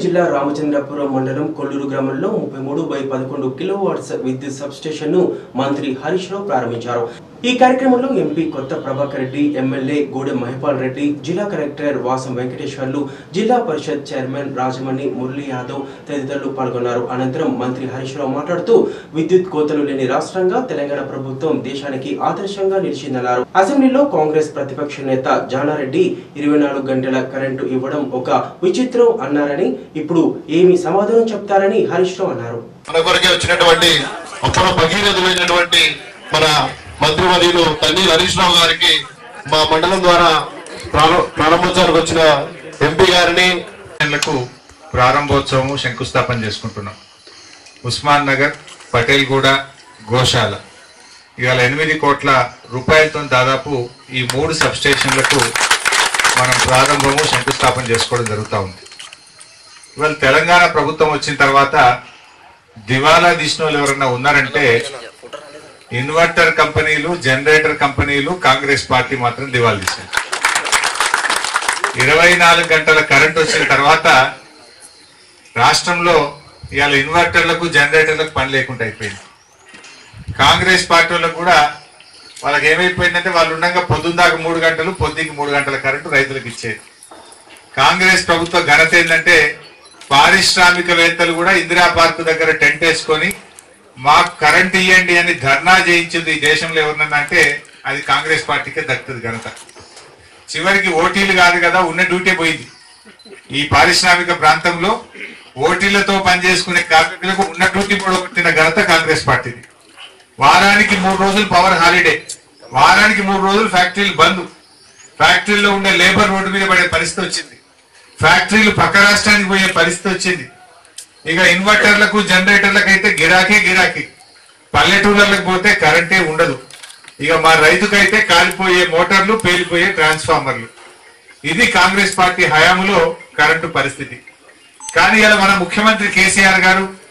జిల్లా రామచంద్రపురం మండలం కొల్లూరు గ్రామంలో ముప్పై మూడు బై పదకొండు కిలోవాట్స్ విద్యుత్ సబ్స్టేషన్ ను మంత్రి హరీష్ రావు ప్రారంభించారు ఈ కార్యక్రమంలో ఎంపీ కొత్త ప్రభాకర్ రెడ్డి ఎమ్మెల్యే గూడెం మహిపాల్ రెడ్డి జిల్లా కలెక్టర్ వాసం వెంకటేశ్వర్లు జిల్లా పరిషత్ చైర్మన్ రాజమణి మురళీ యాదవ్ తదితరులు పాల్గొన్నారు అనంతరం మంత్రి హరీష్ రావు మాట్లాడుతూ విద్యుత్ కోతలు లేని రాష్ట్రంగా తెలంగాణ ప్రభుత్వం దేశానికి ఆదర్శంగా నిలిచిందన్నారు అసెంబ్లీలో కాంగ్రెస్ ప్రతిపక్ష నేత జానారెడ్డి ఇరవై నాలుగు గంటల కరెంటు ఇవ్వడం ఒక విచిత్రం అన్నారని ఇప్పుడు ఏమి సమాధానం చెప్తారని హరీష్ రావు అన్నారు మన కొరకే వచ్చినటువంటి అప్పుడు భగీరథులైనటువంటి మన మంత్రివర్యులు తల్లి హరీష్ రావు గారికి మా మండలం ద్వారా ప్రారం- ప్రారంభోత్సవానికి వచ్చిన ఎంపీ గారిని లకు ప్రారంభోత్సవము శంకుస్థాపన చేసుకుంటున్నాం ఉస్మాన్ నగర్ పటేల్గూడ గోశాల ఇవాళ ఎనిమిది కోట్ల రూపాయలతో దాదాపు ఈ మూడు సబ్ స్టేషన్లకు మనం ప్రారంభము శంకుస్థాపన చేసుకోవడం జరుగుతూ ఉంది ఇవాళ తెలంగాణ ప్రభుత్వం వచ్చిన తర్వాత దివాలా తీసిన వాళ్ళు ఎవరన్నా ఉన్నారంటే ఇన్వర్టర్ కంపెనీలు జనరేటర్ కంపెనీలు కాంగ్రెస్ పార్టీ మాత్రం దివాలా తీసింది ఇరవై నాలుగు గంటల కరెంట్ వచ్చిన తర్వాత రాష్ట్రంలో ఇవాళ ఇన్వర్టర్లకు జనరేటర్లకు పని లేకుండా అయిపోయింది కాంగ్రెస్ పార్టీ వాళ్ళకు కూడా వాళ్ళకి ఏమైపోయిందంటే వాళ్ళు ఉండగా పొద్దుందాకా మూడు గంటలు పొద్దుకి మూడు గంటల కరెంటు రైతులకు ఇచ్చేది కాంగ్రెస్ ప్రభుత్వ ఘనత ఏంటంటే పారిశ్రామికవేత్తలు కూడా ఇందిరా పార్క్ దగ్గర టెంట్ వేసుకొని మాకు కరెంట్ ఇవ్వండి అని ధర్నా చేయించింది ఈ దేశంలో ఎవరినన్నా అంటే అది కాంగ్రెస్ పార్టీకే దక్కుతుంది ఘనత చివరికి ఓటీలు కాదు కదా ఉన్న డ్యూటీ పోయింది ఈ పారిశ్రామిక ప్రాంతంలో ఓటీలతో పనిచేసుకునే కార్మికులకు ఉన్న డ్యూటీ పొడగొట్టిన ఘనత కాంగ్రెస్ పార్టీది వారానికి మూడు రోజులు పవర్ హాలిడే వారానికి మూడు రోజులు ఫ్యాక్టరీలు బంద్ ఫ్యాక్టరీలో ఉండే లేబర్ రోడ్డు మీద పడే పరిస్థితి వచ్చింది ఫ్యాక్టరీలు పక్క రాష్ట్రానికి పోయే పరిస్థితి వచ్చింది ఇక ఇన్వర్టర్లకు జనరేటర్లకు అయితే గిరాకీ గిరాకీ పల్లెటూళ్ళకి పోతే కరెంటే ఉండదు ఇక మా రైతుకైతే కాలిపోయే మోటార్లు పేలిపోయే ట్రాన్స్ఫార్మర్లు ఇది కాంగ్రెస్ పార్టీ హయాంలో కరెంటు పరిస్థితి కానీ ఇలా మన ముఖ్యమంత్రి కేసీఆర్ గారు